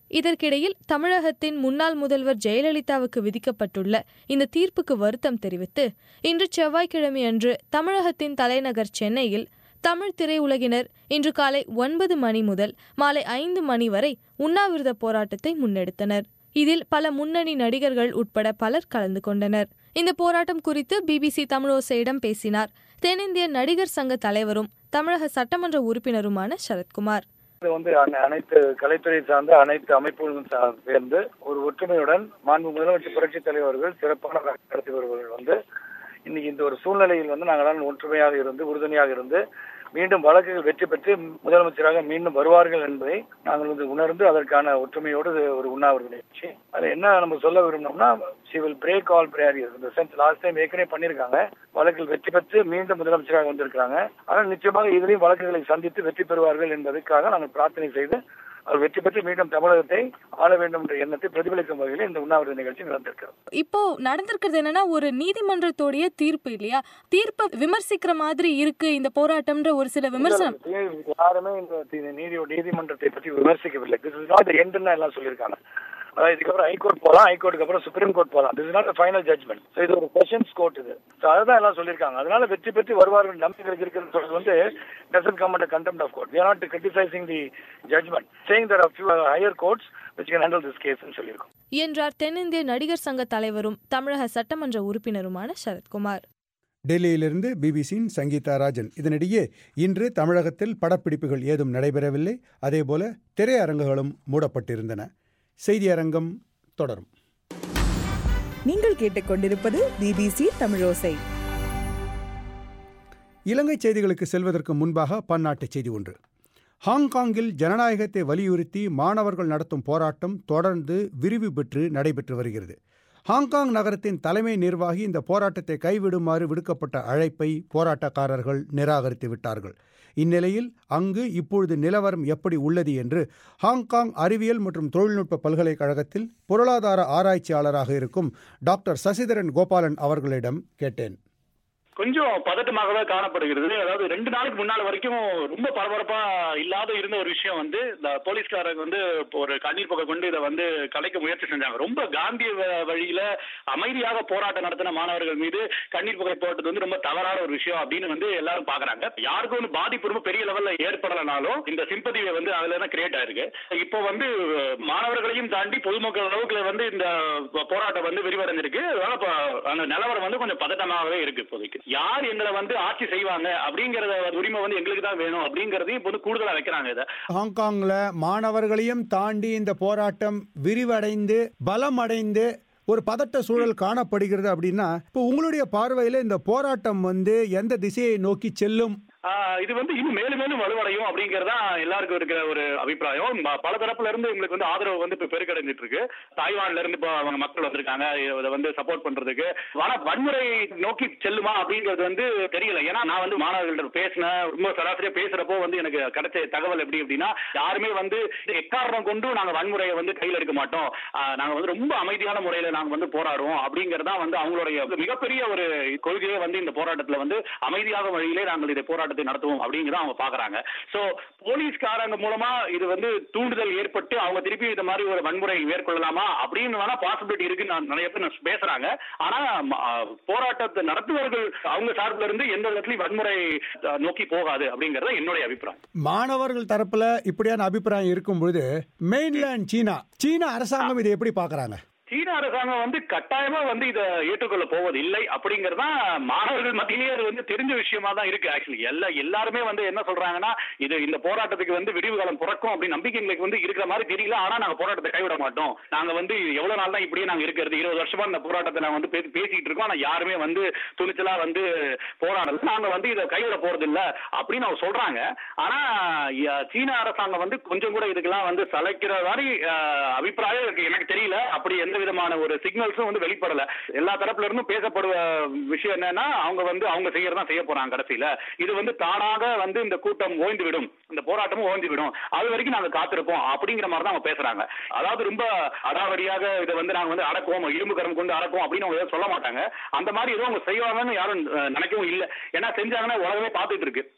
இதற்கிடையில் தமிழகத்தின் முன்னாள் முதல்வர் ஜெயலலிதாவுக்கு விதிக்கப்பட்டுள்ள இந்த தீர்ப்புக்கு வருத்தம் தெரிவித்து இன்று செவ்வாய்க்கிழமை அன்று தமிழகத்தின் தலைநகர் சென்னையில் தமிழ் திரையுலகினர் இன்று காலை ஒன்பது மணி முதல் மாலை ஐந்து மணி வரை உண்ணாவிரத போராட்டத்தை முன்னெடுத்தனர் இதில் பல முன்னணி நடிகர்கள் உட்பட பலர் கலந்து கொண்டனர் இந்த போராட்டம் குறித்து பிபிசி தமிழோசையிடம் பேசினார் தென்னிந்திய நடிகர் சங்க தலைவரும் தமிழக சட்டமன்ற உறுப்பினருமான சரத்குமார் இது வந்து அனை- அனைத்து கலைத்துறை சார்ந்த அனைத்து அமைப்புகளும் சா- சேர்ந்து ஒரு ஒற்றுமையுடன் மாண்பு முதலமைச்சர் புரட்சி தலைவர்கள் சிறப்பான நடத்தி வருபவர்கள் வந்து இன்னைக்கு இந்த ஒரு சூழ்நிலையில் வந்து நாங்கள் ஒற்றுமையாக இருந்து உறுதுணையாக இருந்து மீண்டும் வழக்குகள் வெற்றி பெற்று முதலமைச்சராக மீண்டும் வருவார்கள் என்பதை நாங்கள் வந்து உணர்ந்து அதற்கான ஒற்றுமையோடு இது ஒரு உண்ணாவிரத நிகழ்ச்சி அதுல என்ன நம்ம சொல்ல விரும்பினோம்னா she will break all barriers இந்த சென்ஸ் லாஸ்ட் டைம் ஏற்கனவே பண்ணியிருக்காங்க வழக்கில் வெற்றி பெற்று மீண்டும் முதலமைச்சராக வந்திருக்காங்க ஆனால் நிச்சயமாக இதிலையும் வழக்குகளை சந்தித்து வெற்றி பெறுவார்கள் என்பதற்காக நாங்கள் பிரார்த்தனை செய்து அவர் வெற்றி பெற்று மீண்டும் தமிழகத்தை ஆள வேண்டும் என்ற எண்ணத்தை பிரதிபலிக்கும் வகையில் இந்த உண்ணாவிரத நிகழ்ச்சி நடந்திருக்கிறது இப்போ நடந்திருக்கிறது என்னன்னா ஒரு நீதிமன்றத்தோடைய தீர்ப்பு இல்லையா தீர்ப்பை விமர்சிக்கிற மாதிரி இருக்கு இந்த போராட்டம்ன்ற ஒரு சில விமர்சனம் யாருமே இந்த தி- நீதி நீதிமன்றத்தை பற்றி விமர்சிக்கவில்லை திஸ் இஸ் நாட் எண்டுன்னு எல்லாம் சொல்லியிருக்காங்க அதாவது இதுக்கப்புறம் ஹைகோர்ட் போகலாம் ஹைகோர்ட்டுக்கு அப்புறம் சுப்ரீம் கோர்ட் போகலாம் this is not final judgement so இது ஒரு கொஷன்ஸ் கோர்ட் இது ஸோ அதுதான் எல்லாம் சொல்லியிருக்காங்க அதனால வெற்றி பெற்று வருவார்கள் நம்பிக்கை இருக்கிறது சொல்றது வந்து doesn't come and contempt of court we are not criticising the judgement saying there few higher courts which can handle this case சொல்லியிருக்கோம் என்றார் தென்னிந்திய நடிகர் சங்க தலைவரும் தமிழக சட்டமன்ற உறுப்பினருமான சரத்குமார் டெல்லியிலிருந்து பிபிசியின் சங்கீதா ராஜன் இதனிடையே இன்று தமிழகத்தில் படப்பிடிப்புகள் ஏதும் நடைபெறவில்லை அதேபோல திரையரங்குகளும் மூடப்பட்டிருந்தன செய்தியரங்கம் தொடரும் நீங்கள் கேட்டுக்கொண்டிருப்பது பிபிசி தமிழோசை இலங்கை செய்திகளுக்கு செல்வதற்கு முன்பாக பன்னாட்டு செய்தி ஒன்று ஹாங்காங்கில் ஜனநாயகத்தை வலியுறுத்தி மாணவர்கள் நடத்தும் போராட்டம் தொடர்ந்து விரிவு பெற்று நடைபெற்று வருகிறது ஹாங்காங் நகரத்தின் தலைமை நிர்வாகி இந்த போராட்டத்தை கைவிடுமாறு விடுக்கப்பட்ட அழைப்பை போராட்டக்காரர்கள் நிராகரித்து விட்டார்கள் இந்நிலையில் அங்கு இப்பொழுது நிலவரம் எப்படி உள்ளது என்று ஹாங்காங் அறிவியல் மற்றும் தொழில்நுட்ப பல்கலைக்கழகத்தில் பொருளாதார ஆராய்ச்சியாளராக இருக்கும் டாக்டர் சசிதரன் கோபாலன் அவர்களிடம் கேட்டேன் கொஞ்சம் பதட்டமாகவே காணப்படுகிறது அதாவது ரெண்டு நாளுக்கு முன்னால வரைக்கும் ரொம்ப பரபரப்பா இல்லாத இருந்த ஒரு விஷயம் வந்து இந்த போலீஸ்காரங்க வந்து இப்போ ஒரு கண்ணீர் புகை கொண்டு இதை வந்து கலைக்க முயற்சி செஞ்சாங்க ரொம்ப காந்திய வ- வழியில அமைதியாக போராட்டம் நடத்தின மாணவர்கள் மீது கண்ணீர் புகை போட்டது வந்து ரொம்ப தவறான ஒரு விஷயம் அப்படின்னு வந்து எல்லாரும் பாக்குறாங்க யாருக்கும் வந்து பாதிப்பு ரொம்ப பெரிய லெவல்ல ஏற்படலனாலும் இந்த சிம்பதி வந்து அதுல தான் கிரியேட் ஆயிருக்கு இப்போ வந்து மாணவர்களையும் தாண்டி பொதுமக்கள் அளவுக்கு வந்து இந்த போராட்டம் வந்து விரிவடைஞ்சிருக்கு அதனால இப்போ அந்த நிலவரம் வந்து கொஞ்சம் பதட்டமாகவே இருக்கு இப்போதைக்கு யார் எங்களை வந்து ஆட்சி செய்வாங்க அப்படிங்கறத உரிமை வந்து எங்களுக்கு தான் வேணும் அப்படிங்கறதையும் இப்போ வந்து கூடுதலா வைக்கிறாங்க இதை ஹாங்காங்ல மாணவர்களையும் தாண்டி இந்த போராட்டம் விரிவடைந்து பலமடைந்து ஒரு பதட்ட சூழல் காணப்படுகிறது அப்படின்னா இப்போ உங்களுடைய பார்வையில் இந்த போராட்டம் வந்து எந்த திசையை நோக்கி செல்லும் ஆஹ் இது வந்து இன்னும் மேலும் மேலும் வலுவடையும் அப்படிங்கறதா எல்லாருக்கும் இருக்கிற ஒரு அபிப்பிராயம் ம- பல தரப்புல இருந்து எங்களுக்கு வந்து ஆதரவு வந்து இப்ப பெருக்கடைஞ்சிட்டு இருக்கு தாய்வான்ல இருந்து இப்போ அவங்க மக்கள் வந்திருக்காங்க இதை வந்து சப்போர்ட் பண்றதுக்கு ஆனா வன்முறை நோக்கி செல்லுமா அப்படிங்கிறது வந்து தெரியல ஏன்னா நான் வந்து மாணவர்கள்ட்ட பேசினேன் ரொம்ப சராசரியா பேசுறப்போ வந்து எனக்கு கிடைச்ச தகவல் எப்படி அப்படின்னா யாருமே வந்து எக்காரணம் கொண்டு நாங்க வன்முறையை வந்து கையில் எடுக்க மாட்டோம் ஆஹ் நாங்க வந்து ரொம்ப அமைதியான முறையில நாங்க வந்து போராடுவோம் அப்படிங்கறதா வந்து அவங்களுடைய மிகப்பெரிய ஒரு கொள்கையே வந்து இந்த போராட்டத்துல வந்து அமைதியாக வழியிலே நாங்கள் இதை போராட்டத்தை நடத்துவோம் அப்படிங்கிறத அவங்க பாக்குறாங்க சோ போலீஸ்காரங்க மூலமா இது வந்து தூண்டுதல் ஏற்பட்டு அவங்க திருப்பி இந்த மாதிரி ஒரு வன்முறை மேற்கொள்ளலாமா அப்படின்னு வேணா பாசிபிலிட்டி இருக்குன்னு நான் நிறைய பேர் நான் பேசுறாங்க ஆனா ம- ஆ, போராட்டத்தை நடத்துவர்கள் அவங்க சார்பில் இருந்து எந்த விதத்திலையும் வன்முறை ஆ, நோக்கி போகாது அப்படிங்கறது என்னுடைய அபிப்பிராயம் மாணவர்கள் தரப்புல இப்படியான அபிப்பிராயம் இருக்கும் பொழுது மெயின்லேண்ட் சீனா சீன அரசாங்கம் இதை எப்படி பார்க்கறாங்க சீன அரசாங்கம் வந்து கட்டாயமா வந்து இதை ஏற்றுக்கொள்ள போவது இல்லை அப்படிங்கறது தான் மாணவர்கள் மத்தியிலேயே அது வந்து தெரிஞ்ச விஷயமா தான் இருக்கு ஆக்சுவலி எல்லா எல்லாருமே வந்து என்ன சொல்றாங்கன்னா இது இந்த போராட்டத்துக்கு வந்து விடிவு காலம் பிறக்கும் அப்படி நம்பிக்கை எங்களுக்கு வந்து இருக்கிற மாதிரி தெரியல ஆனா நாங்க போராட்டத்தை கைவிட மாட்டோம் நாங்க வந்து எவ்வளவு நாள் தான் இப்படியே நாங்க இருக்கிறது இருபது வருஷமா இந்த போராட்டத்தை நாங்க வந்து பேசி- பேசிட்டு இருக்கோம் ஆனா யாருமே வந்து துணிச்சலா வந்து போராடல நாங்க வந்து இதை கைவிட போறது இல்ல அப்படின்னு அவங்க சொல்றாங்க ஆனா ய- சீன அரசாங்கம் வந்து கொஞ்சம் கூட இதுக்கெல்லாம் வந்து சளைக்கிற மாதிரி அஹ், அபிப்பிராயம் இருக்கு எனக்கு தெரியல அப்படி எந்த விதமான ஒரு சிக்னல்ஸும் வந்து வெளிப்படல எல்லா தரப்புல இருந்தும் பேசப்படுவ விஷயம் என்னன்னா அவங்க வந்து அவங்க செய்யறதா செய்ய போறாங்க கடைசியில இது வந்து தானாக வந்து இந்த கூட்டம் ஓய்ந்து விடும் இந்த போராட்டமும் ஓய்ந்து விடும் அது வரைக்கும் நாங்க காத்திருப்போம் அப்படிங்கிற மாதிரி தான் அவங்க பேசுறாங்க அதாவது ரொம்ப அடாவடியாக இதை வந்து நாங்க வந்து அடக்குவோம் இரும்பு கரம் கொண்டு அடக்குவோம் அப்படின்னு அவங்க எதுவும் சொல்ல மாட்டாங்க அந்த மாதிரி எதுவும் அவங்க செய்வாங்கன்னு யாரும் அஹ், நினைக்கவும் இல்லை ஏன்னா செஞ்சாங்கன்னா உலகமே பார்த்துட்டு இருக்கு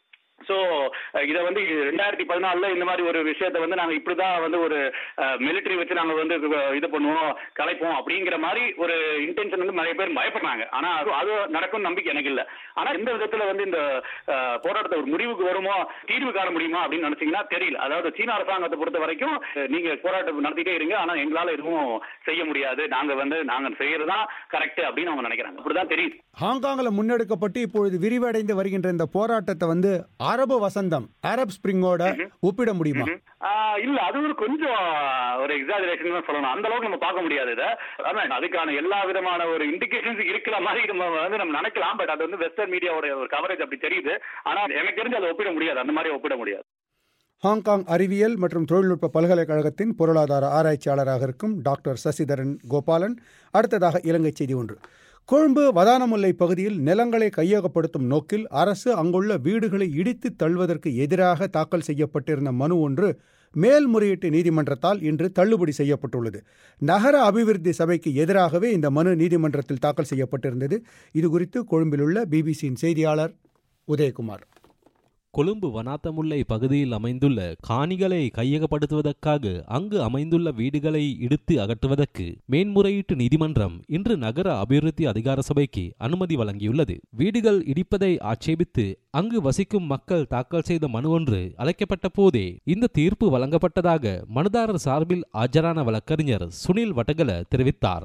சோ இதை வந்து ரெண்டாயிரத்தி பதினாலுல இந்த மாதிரி ஒரு விஷயத்த வந்து நாங்க இப்படிதான் வந்து ஒரு மிலிட்டரி வச்சு நாங்க வந்து இது பண்ணுவோம் கலைப்போம் அப்படிங்கிற மாதிரி ஒரு இன்டென்ஷன் வந்து நிறைய பேர் பயப்படுறாங்க ஆனா அது அது நடக்கும் நம்பிக்கை எனக்கு இல்ல ஆனா எந்த விதத்துல வந்து இந்த அஹ், போராட்டத்தை ஒரு முடிவுக்கு வருமோ தீர்வு காண முடியுமா அப்படின்னு நினைச்சீங்கன்னா தெரியல அதாவது சீன அரசாங்கத்தை பொறுத்த வரைக்கும் அஹ், நீங்க போராட்டம் நடத்திட்டே இருங்க ஆனா எங்களால எதுவும் செய்ய முடியாது நாங்க வந்து நாங்க செய்யறதுதான் கரெக்ட் அப்படின்னு அவங்க நினைக்கிறாங்க அப்படிதான் தெரியுது ஹாங்காங்கில் முன்னெடுக்கப்பட்டு இப்பொழுது விரிவடைந்து வருகின்ற இந்த போராட்டத்தை வந்து அரபு வசந்தம் அரப் ஸ்பிரிங்கோட ஒப்பிட முடியுமா ஆஹ் இல்ல அது ஒரு கொஞ்சம் ஒரு எக்ஸாஜரேஷன் தான் சொல்லணும் அந்த அளவுக்கு நம்ம பார்க்க முடியாது இதை அதான் அதுக்கான எல்லா விதமான ஒரு இண்டிகேஷன்ஸ் இருக்கிற மாதிரி நம்ம வந்து நம்ம நினைக்கலாம் பட் அது வந்து வெஸ்டர்ன் மீடியாவோட ஒரு கவரேஜ் அப்படி தெரியுது ஆனா எனக்கு தெரிஞ்சு அதை ஒப்பிட முடியாது அந்த மாதிரி ஒப்பிட முடியாது ஹாங்காங் அறிவியல் மற்றும் தொழில்நுட்ப பல்கலைக்கழகத்தின் பொருளாதார ஆராய்ச்சியாளராக இருக்கும் டாக்டர் சசிதரன் கோபாலன் அடுத்ததாக இலங்கை செய்தி ஒன்று கொழும்பு வதானமுல்லை பகுதியில் நிலங்களை கையகப்படுத்தும் நோக்கில் அரசு அங்குள்ள வீடுகளை இடித்து தள்ளுவதற்கு எதிராக தாக்கல் செய்யப்பட்டிருந்த மனு ஒன்று மேல்முறையீட்டு நீதிமன்றத்தால் இன்று தள்ளுபடி செய்யப்பட்டுள்ளது நகர அபிவிருத்தி சபைக்கு எதிராகவே இந்த மனு நீதிமன்றத்தில் தாக்கல் செய்யப்பட்டிருந்தது இதுகுறித்து கொழும்பிலுள்ள பிபிசியின் செய்தியாளர் உதயகுமார் கொழும்பு வனாத்தமுல்லை பகுதியில் அமைந்துள்ள காணிகளை கையகப்படுத்துவதற்காக அங்கு அமைந்துள்ள வீடுகளை இடித்து அகற்றுவதற்கு மேன்முறையீட்டு நீதிமன்றம் இன்று நகர அபிவிருத்தி அதிகார சபைக்கு அனுமதி வழங்கியுள்ளது வீடுகள் இடிப்பதை ஆட்சேபித்து அங்கு வசிக்கும் மக்கள் தாக்கல் செய்த மனு ஒன்று அழைக்கப்பட்ட போதே இந்த தீர்ப்பு வழங்கப்பட்டதாக மனுதாரர் சார்பில் ஆஜரான வழக்கறிஞர் சுனில் வட்டகல தெரிவித்தார்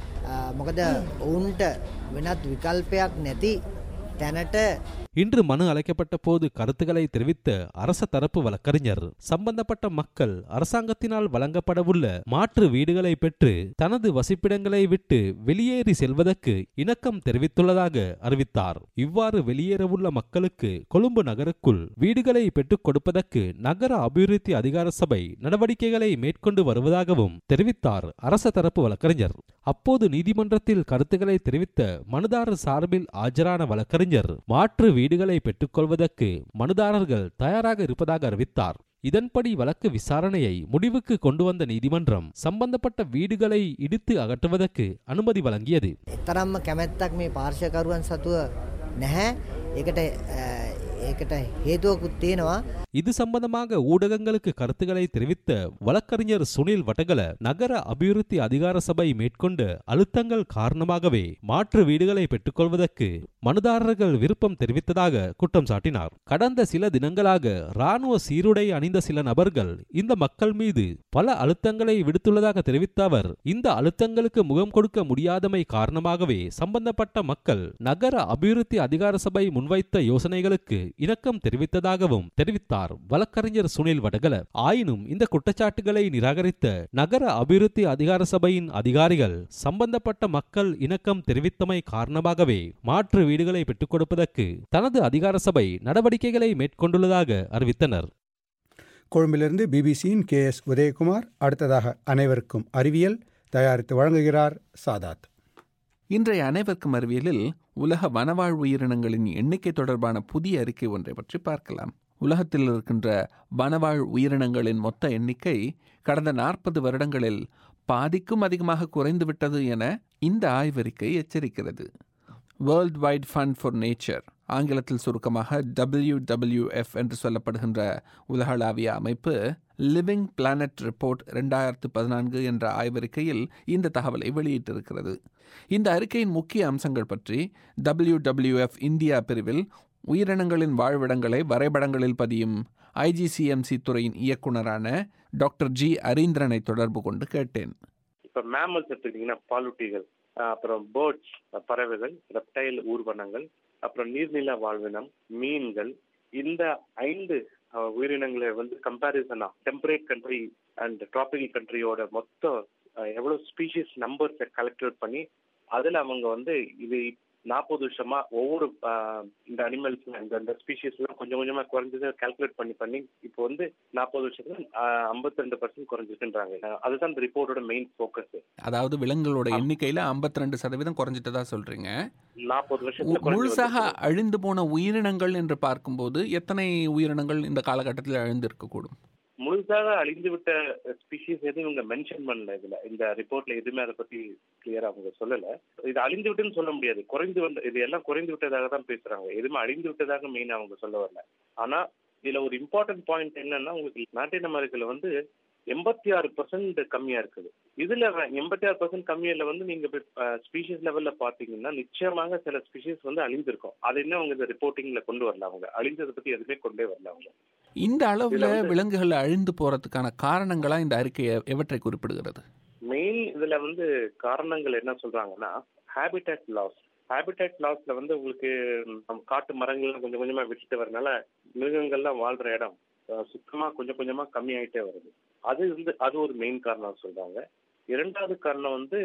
මොකද ඔවුන්ට වෙනත් විකල්පයක් නැති තැනට இன்று மனு அழைக்கப்பட்ட போது கருத்துக்களை தெரிவித்த அரச தரப்பு வழக்கறிஞர் சம்பந்தப்பட்ட மக்கள் அரசாங்கத்தினால் வழங்கப்படவுள்ள மாற்று வீடுகளை பெற்று தனது வசிப்பிடங்களை விட்டு வெளியேறி செல்வதற்கு இணக்கம் தெரிவித்துள்ளதாக அறிவித்தார் இவ்வாறு வெளியேறவுள்ள மக்களுக்கு கொழும்பு நகருக்குள் வீடுகளை பெற்றுக் கொடுப்பதற்கு நகர அபிவிருத்தி அதிகார சபை நடவடிக்கைகளை மேற்கொண்டு வருவதாகவும் தெரிவித்தார் அரச தரப்பு வழக்கறிஞர் அப்போது நீதிமன்றத்தில் கருத்துக்களை தெரிவித்த மனுதாரர் சார்பில் ஆஜரான வழக்கறிஞர் மாற்று வீடுகளை பெற்றுக்கொள்வதற்கு மனுதாரர்கள் தயாராக இருப்பதாக அறிவித்தார் இதன்படி வழக்கு விசாரணையை முடிவுக்கு கொண்டு வந்த நீதிமன்றம் சம்பந்தப்பட்ட வீடுகளை இடித்து அகற்றுவதற்கு அனுமதி வழங்கியது තරම්ම කැමැත්තක් මේ පාර්ශකරුවන් සතුව නැහැ ඒකට අ, ඒකට හේතුවකුත් තියෙනවා இது சம்பந்தமாக ஊடகங்களுக்கு கருத்துக்களை தெரிவித்த வழக்கறிஞர் சுனில் வட்டகல நகர அபிவிருத்தி அதிகார சபை மேற்கொண்ட அழுத்தங்கள் காரணமாகவே மாற்று வீடுகளை பெற்றுக்கொள்வதற்கு மனுதாரர்கள் விருப்பம் தெரிவித்ததாக குற்றம் சாட்டினார் கடந்த சில தினங்களாக ராணுவ சீருடை அணிந்த சில நபர்கள் இந்த மக்கள் மீது பல அழுத்தங்களை விடுத்துள்ளதாக தெரிவித்த அவர் இந்த அழுத்தங்களுக்கு முகம் கொடுக்க முடியாதமை காரணமாகவே சம்பந்தப்பட்ட மக்கள் நகர அபிவிருத்தி அதிகார சபை முன்வைத்த யோசனைகளுக்கு இணக்கம் தெரிவித்ததாகவும் தெரிவித்தார் வழக்கறிஞர் சுனில் வடகல ஆயினும் இந்த குற்றச்சாட்டுகளை நிராகரித்த நகர அபிவிருத்தி அதிகார சபையின் அதிகாரிகள் சம்பந்தப்பட்ட மக்கள் இணக்கம் தெரிவித்தமை காரணமாகவே மாற்று வீடுகளை பெற்றுக் கொடுப்பதற்கு தனது அதிகார சபை நடவடிக்கைகளை மேற்கொண்டுள்ளதாக அறிவித்தனர் கொழும்பிலிருந்து பிபிசியின் கே எஸ் உதயகுமார் அடுத்ததாக அனைவருக்கும் அறிவியல் தயாரித்து வழங்குகிறார் சாதாத் இன்றைய அனைவருக்கும் அறிவியலில் உலக வனவாழ் உயிரினங்களின் எண்ணிக்கை தொடர்பான புதிய அறிக்கை ஒன்றை பற்றி பார்க்கலாம் உலகத்தில் இருக்கின்ற வனவாழ் உயிரினங்களின் மொத்த எண்ணிக்கை கடந்த நாற்பது வருடங்களில் பாதிக்கும் அதிகமாக குறைந்துவிட்டது என இந்த ஆய்வறிக்கை எச்சரிக்கிறது world wide fund for nature ஆங்கிலத்தில் சுருக்கமாக WWF என்று சொல்லப்படுகின்ற உலகளாவிய அமைப்பு லிவிங் பிளானட் ரிப்போர்ட் ரெண்டாயிரத்து பதினான்கு என்ற ஆய்வறிக்கையில் இந்த தகவலை வெளியிட்டிருக்கிறது இந்த அறிக்கையின் முக்கிய அம்சங்கள் பற்றி WWF இந்தியா பிரிவில் உயிரினங்களின் வாழ்விடங்களை வரைபடங்களில் பதியும் ஐஜிசிஎம்சி துறையின் இயக்குனரான டாக்டர் ஜி அரீந்திரனை தொடர்பு கொண்டு கேட்டேன் இப்ப மேமல்ஸ் எடுத்துக்கிட்டீங்கன்னா பாலூட்டிகள் அஹ் அப்புறம் பேர்ட்ஸ் பறவைகள் ரெப்டைல் ஊர்வனங்கள் அப்புறம் நீர்நில வாழ்வினம் மீன்கள் இந்த ஐந்து அஹ், உயிரினங்களை வந்து கம்பேரிசனா டெம்பரேட் கண்ட்ரி அண்ட் டிராபிக்கல் கண்ட்ரியோட மொத்தம் அஹ், எவ்வளவு ஸ்பீஷிஸ் நம்பர்ஸை கலெக்டட் பண்ணி அதுல அவங்க வந்து இது நாற்பது வருஷமா ஒவ்வொரு ஆஹ், இந்த அனிமல்ஸ் இந்த இந்த ஸ்பீஷிஸ் எல்லாம் கொஞ்சம் கொஞ்சமா குறைஞ்சது கால்குலேட் பண்ணி பண்ணி இப்போ வந்து நாற்பது வருஷத்துல ஐம்பத்தி ரெண்டு பர்சன்ட் குறைஞ்சிருக்குன்றாங்க அஹ், அதுதான் இந்த ரிப்போர்ட்டோட மெயின் ஃபோக்கஸ் அதாவது விலங்குகளோட எண்ணிக்கையில 52% ரெண்டு சதவீதம் குறைஞ்சிட்டதா சொல்றீங்க நாற்பது மு- வருஷத்துல குறைஞ்சு முழுசாக வந்திருக்கு. அழிந்து போன உயிரினங்கள் என்று பார்க்கும்போது எத்தனை உயிரினங்கள் இந்த காலகட்டத்தில் அழிந்திருக்கக்கூடும் முழுசாக அழிந்து விட்ட ஸ்பீஷிஸ் எதுவும் இவங்க மென்ஷன் பண்ணல இதுல இந்த ரிப்போர்ட்ல எதுவுமே அதை பத்தி கிளியரா அவங்க சொல்லல இது அழிந்து விட்டுன்னு சொல்ல முடியாது குறைந்து வந்து இது எல்லாம் குறைந்து விட்டதாக தான் பேசுறாங்க எதுவுமே அழிந்து விட்டதாக மெயின் அவங்க சொல்ல வரல ஆனா இதுல ஒரு இம்பார்ட்டன்ட் பாயிண்ட் என்னன்னா உங்களுக்கு லாட்டின் அமெரிக்கால வந்து எண்பத்தி ஆறு பர்சன்ட் கம்மியா இருக்குது இதுல எண்பத்தி ஆறு பர்சன்ட் கம்மியில வந்து நீங்க ஸ்பீஷிஸ் லெவல்ல பாத்தீங்கன்னா நிச்சயமாக சில ஸ்பீஷிஸ் வந்து அழிந்திருக்கும் அது என்ன அவங்க இந்த ரிப்போர்ட்டிங்ல கொண்டு வரல அவங்க அழிஞ்சதை பத்தி எதுவுமே கொண்டே வரல அவங்க இந்த அளவுல இதுல வந்து- விலங்குகள் அழிந்து போறதுக்கான காரணங்களா இந்த அறிக்கை எ- எவற்றை குறிப்பிடுகிறது மெயின் இதுல வந்து காரணங்கள் என்ன சொல்றாங்கன்னா ஹேபிடேட் லாஸ் ஹேபிடேட் லாஸ்ல வந்து உங்களுக்கு நம்ம காட்டு மரங்கள்லாம் கொஞ்சம் கொஞ்சமா விட்டுட்டு வரனால மிருகங்கள்லாம் வாழ்ற இடம் அஹ், சுத்தமா கொஞ்சம் கொஞ்சமா கம்மி ஆயிட்டே வருது அது வந்து அது ஒரு மெயின் காரணம் சொல்றாங்க இரண்டாவது காரணம் வந்து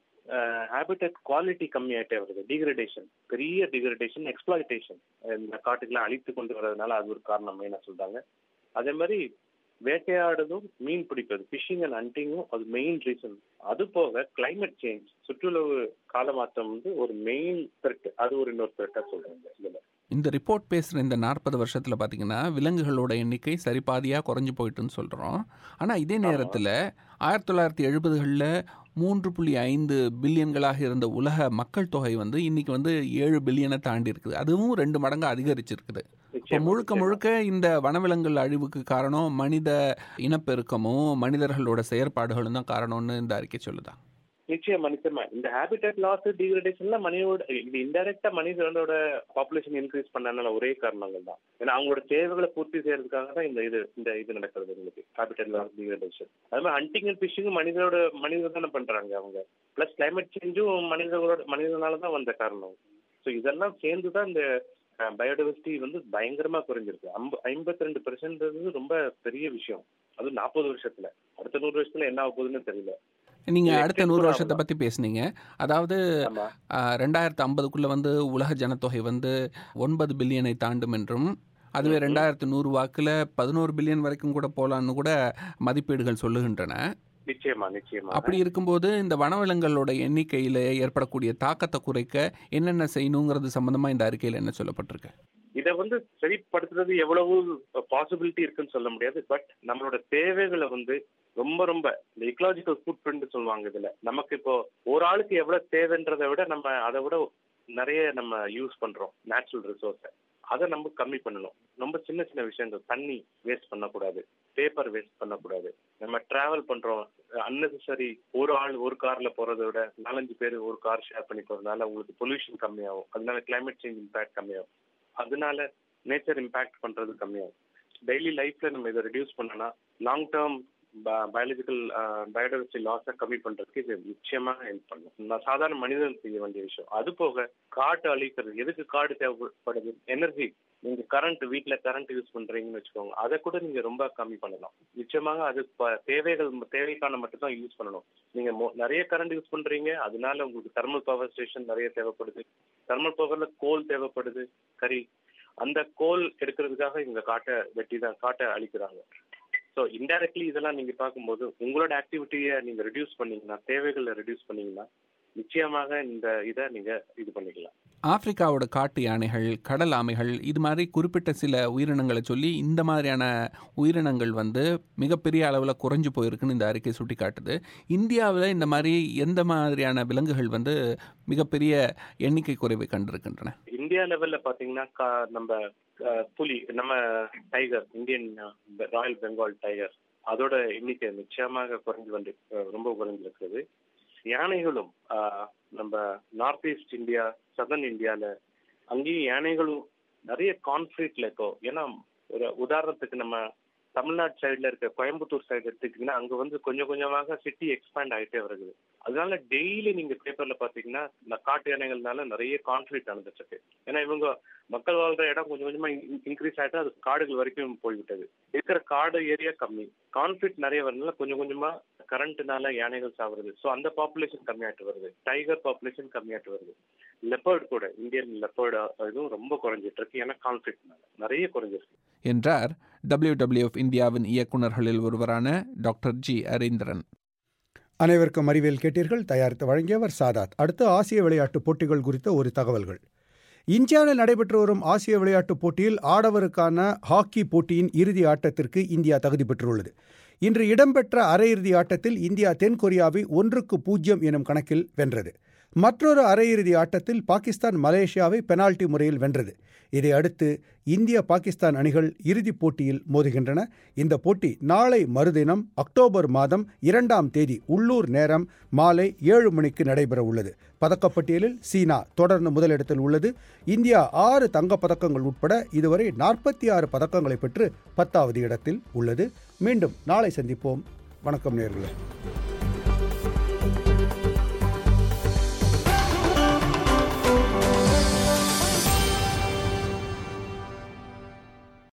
ஹேபிடேட் குவாலிட்டி கம்மி ஆயிட்டே வருது டிகிரடேஷன் பெரிய டிகிரடேஷன் எக்ஸ்பிளாய்டேஷன் இந்த காட்டுக்கெல்லாம் அழித்து கொண்டு வர்றதுனால அது ஒரு காரணம் மெயினா சொல்றாங்க அதே மாதிரி வேட்டையாடுறதும் மீன் பிடிப்பது ஃபிஷிங் அண்ட் ஹண்டிங்கும் அது மெயின் ரீசன் அது போக கிளைமேட் சேஞ்ச் சுற்றுலவு காலமாற்றம் வந்து ஒரு மெயின் த்ரெட் அது ஒரு இன்னொரு த்ரெட்டா சொல்றாங்க இதுல இந்த ரிப்போர்ட் பேசுகிற இந்த நாற்பது வருஷத்தில் பார்த்தீங்கன்னா விலங்குகளோட எண்ணிக்கை சரிபாதியாக குறைஞ்சு போயிட்டுன்னு சொல்கிறோம் ஆனால் இதே நேரத்தில் ஆயிரத்தி தொள்ளாயிரத்தி எழுபதுகளில் மூன்று புள்ளி ஐந்து பில்லியன்களாக இருந்த உலக மக்கள் தொகை வந்து இன்னைக்கு வந்து ஏழு பில்லியனை தாண்டி இருக்குது அதுவும் ரெண்டு மடங்கு அதிகரிச்சிருக்குது இப்போ முழுக்க முழுக்க இந்த வனவிலங்குகள் அழிவுக்கு காரணம் மனித இனப்பெருக்கமும் மனிதர்களோட செயற்பாடுகளும் தான் காரணம்னு இந்த அறிக்கை சொல்லுதா நிச்சயமா நிச்சயமா இந்த ஹேபிடேட் லாஸ் டிகிரடேஷன்ல மனிதோட இது இன்டெரக்டா மனிதனோட பாப்புலேஷன் இன்க்ரீஸ் பண்ணனால ஒரே காரணங்கள் தான் ஏன்னா அவங்களோட தேவைகளை பூர்த்தி செய்யறதுக்காக தான் இந்த இது இந்த இது நடக்கிறது உங்களுக்கு ஹேபிடேட் லாஸ் டிகிரடேஷன் அது மாதிரி ஹண்டிங் அண்ட் ஃபிஷிங்கும் மனிதனோட மனிதர் தானே பண்றாங்க அவங்க பிளஸ் கிளைமேட் சேஞ்சும் மனிதர்களோட மனிதனால தான் வந்த காரணம் ஸோ இதெல்லாம் சேர்ந்து தான் இந்த பயோடைவர்சிட்டி வந்து பயங்கரமா குறைஞ்சிருக்கு ஐம்ப ஐம்பத்தி ரெண்டு பெர்சென்ட் ரொம்ப பெரிய விஷயம் அது நாற்பது வருஷத்துல அடுத்த நூறு வருஷத்துல என்ன ஆக போகுதுன்னு தெரியல நீங்கள் இது அடுத்த extend நூறு கூட வருஷத்தை ஆகலாம். பற்றி பேசுனீங்க அதாவது ஆமா. ரெண்டாயிரத்து ஐம்பதுக்குள்ளே வந்து உலக ஜனத்தொகை வந்து ஒன்பது பில்லியனை தாண்டும் என்றும் அதுவே ரெண்டாயிரத்து நூறு வாக்கில் பதினோரு பில்லியன் வரைக்கும் கூட போகலான்னு கூட மதிப்பீடுகள் சொல்லுகின்றன நிச்சயமா நிச்சயமா அப்படி இருக்கும்போது இந்த வனவிலங்குகளோட எண்ணிக்கையில் ஏற்படக்கூடிய தாக்கத்தை குறைக்க என்னென்ன செய்யணுங்கிறது சம்பந்தமா இந்த அறிக்கையில் என்ன சொல்லப்பட்டிருக்கு இத வந்து சரிப்படுத்துறது எவ்வளவு பாசிபிலிட்டி இருக்குன்னு சொல்ல முடியாது பட் நம்மளோட தேவைகளை வந்து ரொம்ப ரொம்ப இந்த இக்கலாஜிக்கல் ஃபுட் பிரிண்ட் சொல்லுவாங்க இதுல நமக்கு இப்போ ஒரு ஆளுக்கு எவ்வளவு தேவைன்றதை விட நம்ம அதை விட நிறைய நம்ம யூஸ் பண்றோம் நேச்சுரல் ரிசோர்ஸை அதை நம்ம கம்மி பண்ணணும் ரொம்ப சின்ன சின்ன விஷயங்கள் தண்ணி வேஸ்ட் பண்ணக்கூடாது பேப்பர் வேஸ்ட் பண்ணக்கூடாது நம்ம டிராவல் பண்றோம் அன்னெசரி ஒரு ஆள் ஒரு கார்ல போறதை விட நாலஞ்சு பேர் ஒரு கார் ஷேர் பண்ணி போறதுனால உங்களுக்கு பொல்யூஷன் கம்மியாகும் அதனால கிளைமேட் சேஞ்ச் இம்பாக்ட் கம்மியாகும் அதனால நேச்சர் இம்பாக்ட் பண்றது கம்மியாகும் டெய்லி லைஃப்ல நம்ம இதை ரெடியூஸ் பண்ணனா லாங் டேர்ம் பயாலஜிக்கல் பயோடைவர்சிட்டி லாஸை கம்மி பண்றதுக்கு இது நிச்சயமாக ஹெல்ப் பண்ணும் நான் சாதாரண மனிதன் செய்ய வேண்டிய விஷயம் அது போக காட்டு அழிக்கிறது எதுக்கு காடு தேவைப்படுது எனர்ஜி நீங்க கரண்ட் வீட்ல கரண்ட் யூஸ் பண்றீங்கன்னு வச்சுக்கோங்க அதை கூட நீங்க ரொம்ப கம்மி பண்ணலாம் நிச்சயமாக அது ப- தேவைகள் தேவைக்கான மட்டும் தான் யூஸ் பண்ணணும் நீங்க மோ- நிறைய கரண்ட் யூஸ் பண்றீங்க அதனால உங்களுக்கு தெர்மல் பவர் ஸ்டேஷன் நிறைய தேவைப்படுது தெர்மல் பவர்ல கோல் தேவைப்படுது கரி அந்த கோல் எடுக்கிறதுக்காக இங்க காட்டை வெட்டி தான் காட்டை அழிக்கிறாங்க ஸோ இன்டைரக்ட்லி இதெல்லாம் நீங்க பார்க்கும்போது உங்களோட ஆக்டிவிட்டியை நீங்க ரெடியூஸ் பண்ணீங்கன்னா தேவைகளை ரெடியூஸ் பண்ணீங்கன்னா நிச்சயமாக இந்த இதை நீங்க இது பண்ணிக்கலாம் ஆப்பிரிக்காவோட காட்டு யானைகள் கடல் ஆமைகள் இது மாதிரி குறிப்பிட்ட சில உயிரினங்களை சொல்லி இந்த மாதிரியான உயிரினங்கள் வந்து மிகப்பெரிய அளவில் குறைஞ்சு போயிருக்குன்னு இந்த அறிக்கை சுட்டி காட்டுது இந்தியாவில் இந்த மாதிரி எந்த மாதிரியான விலங்குகள் வந்து மிகப்பெரிய எண்ணிக்கை குறைவை கண்டிருக்கின்றன இந்தியா லெவல்ல பாத்தீங்கன்னா கா- நம்ம அஹ், புலி நம்ம tiger Indian royal Bengal tiger அதோட எண்ணிக்கை நிச்சயமாக குறைஞ்சு வந்து அஹ், ரொம்ப குறைஞ்சிருக்கிறது யானைகளும் ஆஹ், நம்ம நார்த் ஈஸ்ட் இந்தியா சதர்ன் இந்தியால அங்கேயும் யானைகளும் நிறைய கான்ஃபிளிக்ட்ல இருக்கோ ஏன்னா ஒரு உதாரணத்துக்கு நம்ம தமிழ்நாடு சைடுல இருக்க கோயம்புத்தூர் சைடு எடுத்துக்கிட்டீங்கன்னா அங்க வந்து கொஞ்சம் கொஞ்சமாக சிட்டி எக்ஸ்பேண்ட் ஆயிட்டே வருது அதனால டெய்லி நீங்க பேப்பர்ல பாத்தீங்கன்னா இந்த காட்டு யானைகள்னால நிறைய கான்ஃபிளிக் நடந்துட்டு இருக்கு ஏன்னா இவங்க மக்கள் வாழ்ற இடம் கொஞ்சம் கொஞ்சமா இன்க்ரீஸ் ஆயிட்டு அது காடுகள் வரைக்கும் போய்விட்டது இருக்கிற காடு ஏரியா கம்மி கான்ஃபிளிக் நிறைய வரதுனால கொஞ்சம் கொஞ்சமா கரண்ட்னால யானைகள் சாவுறது ஸோ அந்த பாப்புலேஷன் கம்மியாட்டு வருது டைகர் பாப்புலேஷன் கம்மியாட்டு வருது லெப்பர்ட் கூட இந்தியன் லெப்பர்டு இதுவும் ரொம்ப குறைஞ்சிட்டு இருக்கு ஏன்னா கான்ஃபிளிக்னால நிறைய குறைஞ்சிருக்கு என்றார் WWF இந்தியாவின் இயக்குநர்களில் ஒருவரான டாக்டர் ஜி அரீந்திரன் அனைவருக்கும் அறிவியல் கேட்டீர்கள் தயாரித்து வழங்கியவர் சாதாத் அடுத்து ஆசிய விளையாட்டுப் போட்டிகள் குறித்த ஒரு தகவல்கள் இந்தியாவில் நடைபெற்று வரும் ஆசிய விளையாட்டுப் போட்டியில் ஆடவருக்கான ஹாக்கி போட்டியின் இறுதி ஆட்டத்திற்கு இந்தியா தகுதி பெற்றுள்ளது இன்று இடம்பெற்ற அரையிறுதி ஆட்டத்தில் இந்தியா தென்கொரியாவை ஒன்றுக்கு பூஜ்ஜியம் எனும் கணக்கில் வென்றது மற்றொரு அரையிறுதி ஆட்டத்தில் பாகிஸ்தான் மலேசியாவை பெனால்டி முறையில் வென்றது இதை அடுத்து இந்திய பாகிஸ்தான் அணிகள் இறுதிப் போட்டியில் மோதுகின்றன இந்த போட்டி நாளை மறுதினம் அக்டோபர் மாதம் இரண்டாம் தேதி உள்ளூர் நேரம் மாலை ஏழு மணிக்கு நடைபெற உள்ளது பதக்கப்பட்டியலில் சீனா தொடர்ந்து முதலிடத்தில் உள்ளது இந்தியா ஆறு தங்கப் பதக்கங்கள் உட்பட இதுவரை நாற்பத்தி ஆறு பதக்கங்களை பெற்று பத்தாவது இடத்தில் உள்ளது மீண்டும் நாளை சந்திப்போம் வணக்கம் நேர்களே